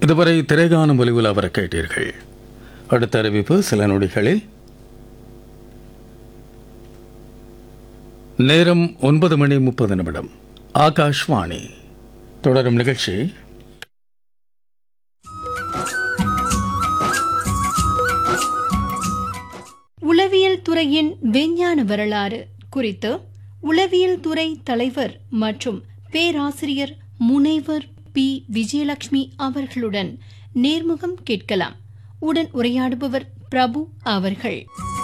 இதுவரை திரைகாணும் ஒலிவில் அவரை கேட்டீர்கள் அடுத்த அறிவிப்பு சில நொடிகளில் நேரம் ஒன்பது மணி முப்பது நிமிடம் ஆகாஷ்வாணி தொடரும் நிகழ்ச்சி உளவியல் துறையின் விஞ்ஞான வரலாறு குறித்து உளவியல் துறை தலைவர் மற்றும் பேராசிரியர் முனைவர் பி விஜயலட்சுமி அவர்களுடன் நேர்முகம் கேட்கலாம் உடன் உரையாடுபவர் பிரபு அவர்கள்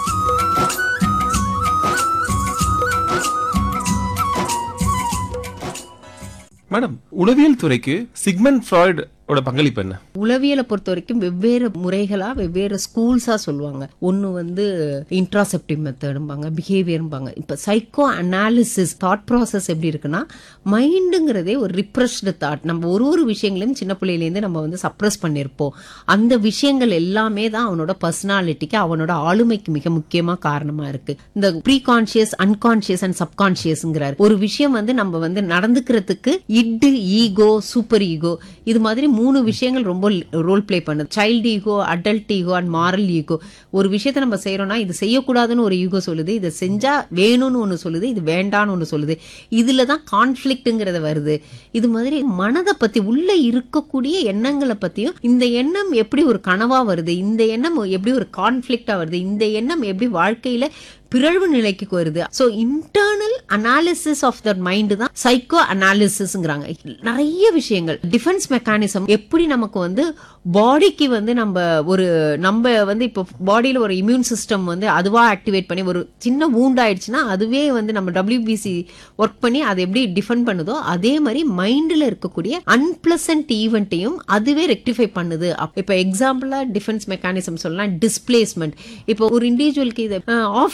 மேடம் உளவியல் துறைக்கு சிக்மண்ட் ஃப்ராய்டு ஓட பங்களிப்பு என்ன உளவியலை பொறுத்த வரைக்கும் வெவ்வேறு முறைகளா வெவ்வேறு ஸ்கூல்ஸா சொல்லுவாங்க ஒன்று வந்து இன்ட்ராசெப்டிவ் மெத்தடும்பாங்க பிஹேவியர்பாங்க இப்போ சைக்கோ அனாலிசிஸ் தாட் ப்ராசஸ் எப்படி இருக்குன்னா மைண்டுங்கிறதே ஒரு ரிப்ரெஸ்டு தாட் நம்ம ஒரு ஒரு விஷயங்களையும் சின்ன பிள்ளையிலேருந்து நம்ம வந்து சப்ரஸ் பண்ணியிருப்போம் அந்த விஷயங்கள் எல்லாமே தான் அவனோட பர்சனாலிட்டிக்கு அவனோட ஆளுமைக்கு மிக முக்கியமா காரணமா இருக்கு இந்த ப்ரீ கான்சியஸ் அன்கான்சியஸ் அண்ட் சப்கான்சியஸ்ங்கிறார் ஒரு விஷயம் வந்து நம்ம வந்து நடந்துக்கிறதுக்கு இட்டு ஈகோ சூப்பர் ஈகோ இது மாதிரி மூணு விஷயங்கள் ரொம்ப ரோல் ப்ளே பண்ணுது child ego adult ego and moral ego ஒரு விஷயத்த நம்ம செய்யறோம்னா இது செய்யக்கூடாதுன்னு ஒரு ஈகோ சொல்லுது இதை செஞ்சா வேணும்னு ஒன்று சொல்லுது இது வேண்டான்னு ஒன்று சொல்லுது இதுல தான் கான்ஃபிளிக்ட்டுங்கிறது வருது இது மாதிரி மனதை பத்தி உள்ள இருக்கக்கூடிய எண்ணங்களை பத்தியும் இந்த எண்ணம் எப்படி ஒரு கனவா வருது இந்த எண்ணம் எப்படி ஒரு கான்ஃபிளிக்டா வருது இந்த எண்ணம் எப்படி வாழ்க்கையில பிறழ்வு நிலைக்கு வருது so internal analysis of the mind தான் சைக்கோ அனாலிசிஸ்ங்கிறாங்க நிறைய விஷயங்கள் டிஃபென்ஸ் மெக்கானிசம் எப்படி நமக்கு வந்து பாடிக்கு வந்து நம்ம ஒரு நம்ம வந்து இப்போ பாடியில் ஒரு இம்யூன் சிஸ்டம் வந்து அதுவா ஆக்டிவேட் பண்ணி ஒரு சின்ன wound ஆயிடுச்சுன்னா அதுவே வந்து நம்ம டபிள்யூபிசி ஒர்க் பண்ணி அதை எப்படி டிஃபெண்ட் பண்ணுதோ அதே மாதிரி மைண்டில் இருக்கக்கூடிய அன்பிளசன்ட் ஈவெண்ட்டையும் அதுவே ரெக்டிஃபை பண்ணுது அப்- இப்போ எக்ஸாம்பிளா டிஃபென்ஸ் மெக்கானிசம் சொல்லலாம் டிஸ்பிளேஸ்மெண்ட் இப்போ ஒரு இண்டிவிஜுவலுக்கு இது